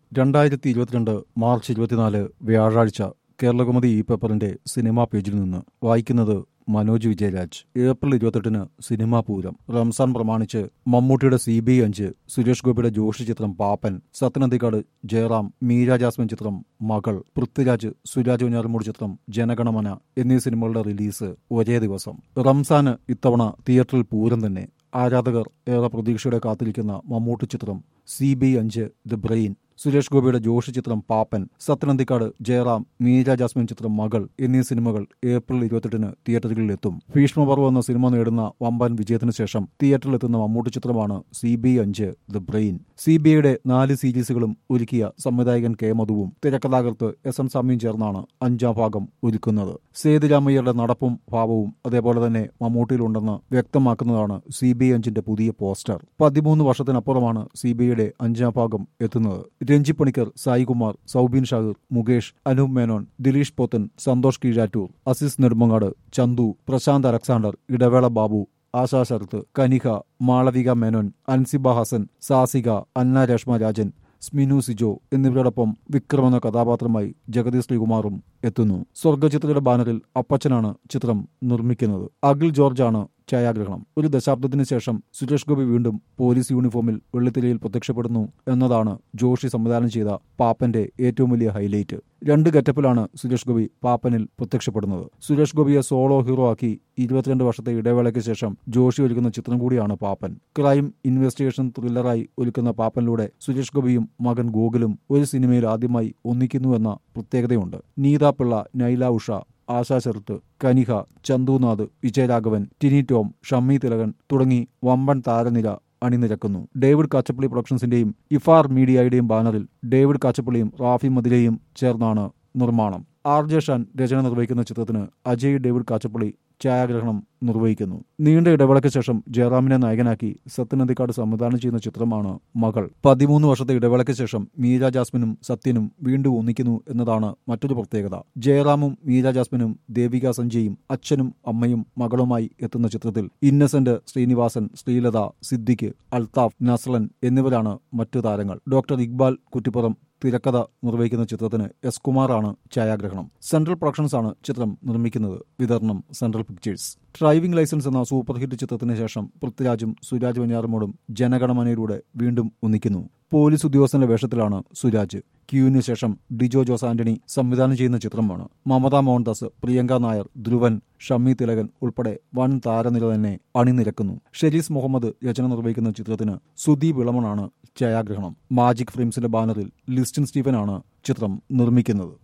രണ്ടായിരത്തി ഇരുപത്തിരണ്ട് മാർച്ച് ഇരുപത്തിനാല് വ്യാഴാഴ്ച കേരളകൗമുദി ഈ പേപ്പറിന്റെ സിനിമാ പേജിൽ നിന്ന് വായിക്കുന്നത് മനോജ് വിജയരാജ് ഏപ്രിൽ ഇരുപത്തെട്ടിന് സിനിമാ പൂരം റംസാൻ പ്രമാണിച്ച് മമ്മൂട്ടിയുടെ സി ബി അഞ്ച് സുരേഷ് ഗോപിയുടെ ജോഷി ചിത്രം പാപ്പൻ സത്യനന്ദിക്കാട് ജയറാം മീര ജാസ്മിൻ ചിത്രം മകൾ പൃഥ്വിരാജ് സുരാജ് വെഞ്ഞാറമൂട് ചിത്രം ജനഗണമന എന്നീ സിനിമകളുടെ റിലീസ് ഒരേ ദിവസം റംസാന് ഇത്തവണ തിയേറ്ററിൽ പൂരം തന്നെ ആരാധകർ ഏറെ പ്രതീക്ഷയോടെ കാത്തിരിക്കുന്ന മമ്മൂട്ടി ചിത്രം സി ബി അഞ്ച് ദ ബ്രെയിൻ സുരേഷ് ഗോപിയുടെ ജോഷി ചിത്രം പാപ്പൻ സത്യനന്ദിക്കാട് ജയറാം മീര ജാസ്മിൻ ചിത്രം മകൾ എന്നീ സിനിമകൾ ഏപ്രിൽ ഇരുപത്തെട്ടിന് തിയേറ്ററുകളിൽ എത്തും ഭീഷ്മപർവ്വം എന്ന സിനിമ നേടുന്ന വമ്പൻ വിജയത്തിന് ശേഷം തിയേറ്ററിലെത്തുന്ന മമ്മൂട്ടി ചിത്രമാണ് സി ബി അഞ്ച് ദ ബ്രെയിൻ സി ബി ഐയുടെ നാല് സീരീസുകളും ഒരുക്കിയ സംവിധായകൻ കെ മധുവും തിരക്കഥാകൃത്ത് എസ് എൻ സ്വാമിയും ചേർന്നാണ് അഞ്ചാം ഭാഗം ഒരുക്കുന്നത് സേതുരാമയ്യരുടെ നടപ്പും ഭാവവും അതേപോലെ തന്നെ മമ്മൂട്ടിയിലുണ്ടെന്ന് വ്യക്തമാക്കുന്നതാണ് സി ബി അഞ്ചിന്റെ പുതിയ പോസ്റ്റർ പതിമൂന്ന് വർഷത്തിനപ്പുറമാണ് സി ബി ഐയുടെ അഞ്ചാം ഭാഗം എത്തുന്നത് രഞ്ജി പണിക്കർ സായികുമാർ സൗബീൻ ഷാഹിർ മുകേഷ് അനൂപ് മേനോൻ ദിലീഷ് പോത്തൻ സന്തോഷ് കീഴാറ്റൂർ അസീസ് നെടുമങ്ങാട് ചന്തു പ്രശാന്ത് അലക്സാണ്ടർ ഇടവേള ബാബു ആശാ ശരത്ത് കനിക മാളവിക മേനോൻ അൻസിബ ഹസൻ സാസിക അന്ന രേഷ്മ രാജൻ സ്മിനു സിജോ എന്നിവരോടൊപ്പം വിക്രം എന്ന കഥാപാത്രമായി ജഗദീഷ് ശ്രീകുമാറും എത്തുന്നു സ്വർഗചിത്രയുടെ ബാനറിൽ അപ്പച്ചനാണ് ചിത്രം നിർമ്മിക്കുന്നത് അഖിൽ ജോർജാണ് ഛായാഗ്രഹണം ഒരു ദശാബ്ദത്തിന് ശേഷം സുരേഷ് ഗോപി വീണ്ടും പോലീസ് യൂണിഫോമിൽ വെള്ളിത്തിരയിൽ പ്രത്യക്ഷപ്പെടുന്നു എന്നതാണ് ജോഷി സംവിധാനം ചെയ്ത പാപ്പന്റെ ഏറ്റവും വലിയ ഹൈലൈറ്റ് രണ്ട് ഗെറ്റപ്പിലാണ് സുരേഷ് ഗോപി പാപ്പനിൽ പ്രത്യക്ഷപ്പെടുന്നത് സുരേഷ് ഗോപിയെ സോളോ ഹീറോ ആക്കി ഇരുപത്തിരണ്ട് വർഷത്തെ ഇടവേളയ്ക്ക് ശേഷം ജോഷി ഒരുക്കുന്ന ചിത്രം കൂടിയാണ് പാപ്പൻ ക്രൈം ഇൻവെസ്റ്റിഗേഷൻ ത്രില്ലറായി ഒരുക്കുന്ന പാപ്പനിലൂടെ സുരേഷ് ഗോപിയും മകൻ ഗോകുലും ഒരു സിനിമയിൽ ആദ്യമായി ഒന്നിക്കുന്നു എന്ന പ്രത്യേകതയുണ്ട് നീത പിള്ള നൈല ഉഷ ആശാ ശരത്ത് കനിഹ ചന്തുനാഥ് വിജയരാഘവൻ ടിനി ടോം ഷമ്മി തിലകൻ തുടങ്ങി വമ്പൻ താരനിര അണിനിരക്കുന്നു ഡേവിഡ് കാച്ചപ്പള്ളി പ്രൊഡക്ഷൻസിന്റെയും ഇഫാർ മീഡിയയുടെയും ബാനറിൽ ഡേവിഡ് കാച്ചപ്പള്ളിയും റാഫി മദിലയും ചേർന്നാണ് നിർമ്മാണം ആർ ജെ ഷാൻ രചന നിർവഹിക്കുന്ന ചിത്രത്തിന് അജയ് ഡേവിഡ് കാച്ചപ്പള്ളി ഛായാഗ്രഹണം നിർവഹിക്കുന്നു നീണ്ട ഇടവേളയ്ക്ക് ശേഷം ജയറാമിനെ നായകനാക്കി സത്യനന്ദിക്കാട് സംവിധാനം ചെയ്യുന്ന ചിത്രമാണ് മകൾ പതിമൂന്ന് വർഷത്തെ ഇടവേളയ്ക്ക് ശേഷം മീര ജാസ്മിനും സത്യനും വീണ്ടും ഒന്നിക്കുന്നു എന്നതാണ് മറ്റൊരു പ്രത്യേകത ജയറാമും മീര ജാസ്മിനും ദേവിക സഞ്ജയും അച്ഛനും അമ്മയും മകളുമായി എത്തുന്ന ചിത്രത്തിൽ ഇന്നസെന്റ് ശ്രീനിവാസൻ ശ്രീലത സിദ്ദിഖ് അൽതാഫ് നസ്ലൻ എന്നിവരാണ് മറ്റു താരങ്ങൾ ഡോക്ടർ ഇക്ബാൽ കുറ്റിപ്പുറം തിരക്കഥ നിർവഹിക്കുന്ന ചിത്രത്തിന് എസ് കുമാറാണ് ഛായാഗ്രഹണം സെൻട്രൽ പ്രൊഡക്ഷൻസ് ആണ് ചിത്രം നിർമ്മിക്കുന്നത് വിതരണം സെൻട്രൽ പിക്ചേഴ്സ് ഡ്രൈവിംഗ് ലൈസൻസ് എന്ന സൂപ്പർ ഹിറ്റ് ചിത്രത്തിന് ശേഷം പൃഥ്വിരാജും സുരാജ് വെഞ്ഞാറമോടും ജനഗണമനയിലൂടെ വീണ്ടും ഒന്നിക്കുന്നു പോലീസ് ഉദ്യോഗസ്ഥന്റെ വേഷത്തിലാണ് സുരാജ് ക്യൂവിന് ശേഷം ഡിജോ ജോസ് ആന്റണി സംവിധാനം ചെയ്യുന്ന ചിത്രമാണ് മമത മോഹൻദാസ് പ്രിയങ്ക നായർ ധ്രുവൻ ഷമ്മി തിലകൻ ഉൾപ്പെടെ വൻ താരനിര തന്നെ അണിനിരക്കുന്നു ഷെരീസ് മുഹമ്മദ് രചന നിർവഹിക്കുന്ന ചിത്രത്തിന് സുദീപ് ഇളമണാണ് ഛായാഗ്രഹണം മാജിക് ഫിലിംസിന്റെ ബാനറിൽ ലിസ്റ്റിൻ സ്റ്റീഫനാണ് ചിത്രം നിർമ്മിക്കുന്നത്